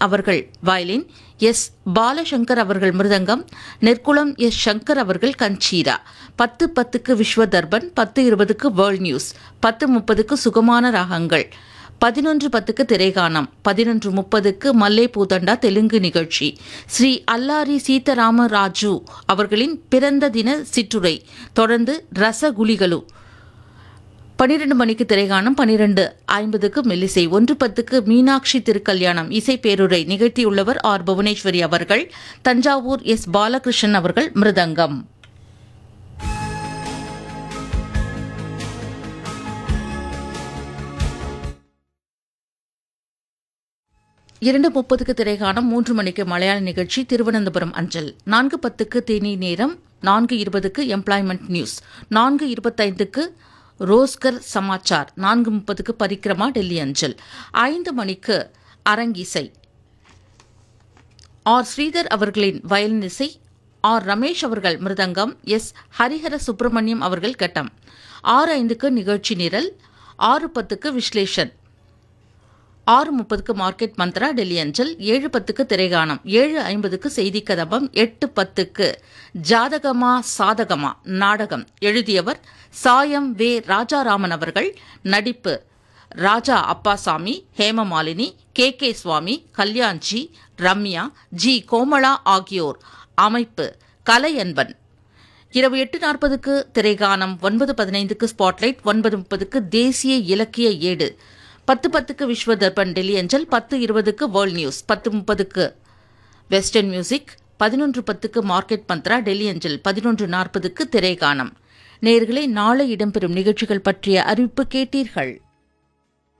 அவர்கள் violin S Balashankar அவர்கள் மிருதங்கம் நெற்குளம் S Shankar அவர்கள் கஞ்சீரா பத்து பத்துக்கு விஸ்வ தர்பன் பத்து இருபதுக்கு வேர்ல்ட் நியூஸ் பத்து முப்பதுக்கு சுகமான ராகங்கள் பதினொன்று பத்துக்கு திரைகானம் பதினொன்று முப்பதுக்கு மல்லே பூதண்டா தெலுங்கு நிகழ்ச்சி ஸ்ரீ அல்லாரி சீதாராம ராஜு அவர்களின் பிறந்த தின சிற்றுரை தொடர்ந்து ரசகுலிகளு பனிரெண்டு மணிக்கு திரைகானம் பனிரெண்டு ஐம்பதுக்கு மெல்லிசை ஒன்று பத்துக்கு மீனாட்சி திருக்கல்யாணம் இசை பேருரை நிகழ்த்தியுள்ளவர் ஆர் புவனேஸ்வரி அவர்கள் தஞ்சாவூர் எஸ் பாலகிருஷ்ணன் அவர்கள் மிருதங்கம் இரண்டு முப்பதுக்கு திரைகாணம் மூன்று மணிக்கு மலையாள நிகழ்ச்சி திருவனந்தபுரம் அஞ்சல் நான்கு பத்துக்கு தேனி நேரம் நான்கு இருபதுக்கு எம்ப்ளாய்மெண்ட் நியூஸ் நான்கு இருபத்தைந்துக்கு ரோஸ்கர் சமாச்சார் நான்கு முப்பதுக்கு பரிக்கிரமா டெல்லி அஞ்சல் ஐந்து மணிக்கு அரங்கிசை ஆர் ஸ்ரீதர் அவர்களின் வயலின் இசை ஆர் ரமேஷ் அவர்கள் மிருதங்கம் எஸ் ஹரிஹர சுப்பிரமணியம் அவர்கள் கட்டம் ஆறு ஐந்துக்கு நிகழ்ச்சி நிரல் ஆறு பத்துக்கு விஸ்லேஷன் ஆறு முப்பதுக்கு மார்க்கெட் மந்த்ரா டெல்லி அஞ்சல் ஏழு பத்துக்கு திரைகானம் ஏழு ஐம்பதுக்கு செய்தி கதம்பம் எட்டு பத்துக்கு ஜாதகமா சாதகமா நாடகம் எழுதியவர் சாயம் வே ராஜாராமன் அவர்கள் நடிப்பு Raja Appasamy Hemamalini K K Swamy Kalyanji Ramya G Komala ஆகியோர் அமைப்பு கலையன்பன் இரவு எட்டு நாற்பதுக்கு திரைகானம் ஒன்பது பதினைந்துக்கு ஸ்பாட்லைட் ஒன்பது முப்பதுக்கு தேசிய இலக்கிய ஏடு பத்து பத்துக்கு விஸ்வ தர்பன் டெல்லி அஞ்சல் பத்து இருபதுக்கு வேர்ல்ட் நியூஸ் பத்து முப்பதுக்கு வெஸ்டர்ன் மியூசிக் பதினொன்று பத்துக்கு மார்க்கெட் மந்த்ரா டெல்லி அஞ்சல் பதினொன்று நாற்பதுக்கு திரைகானம் நேயர்களே நாளை இடம்பெறும் நிகழ்ச்சிகள் பற்றிய அறிவிப்பு கேட்டீர்கள்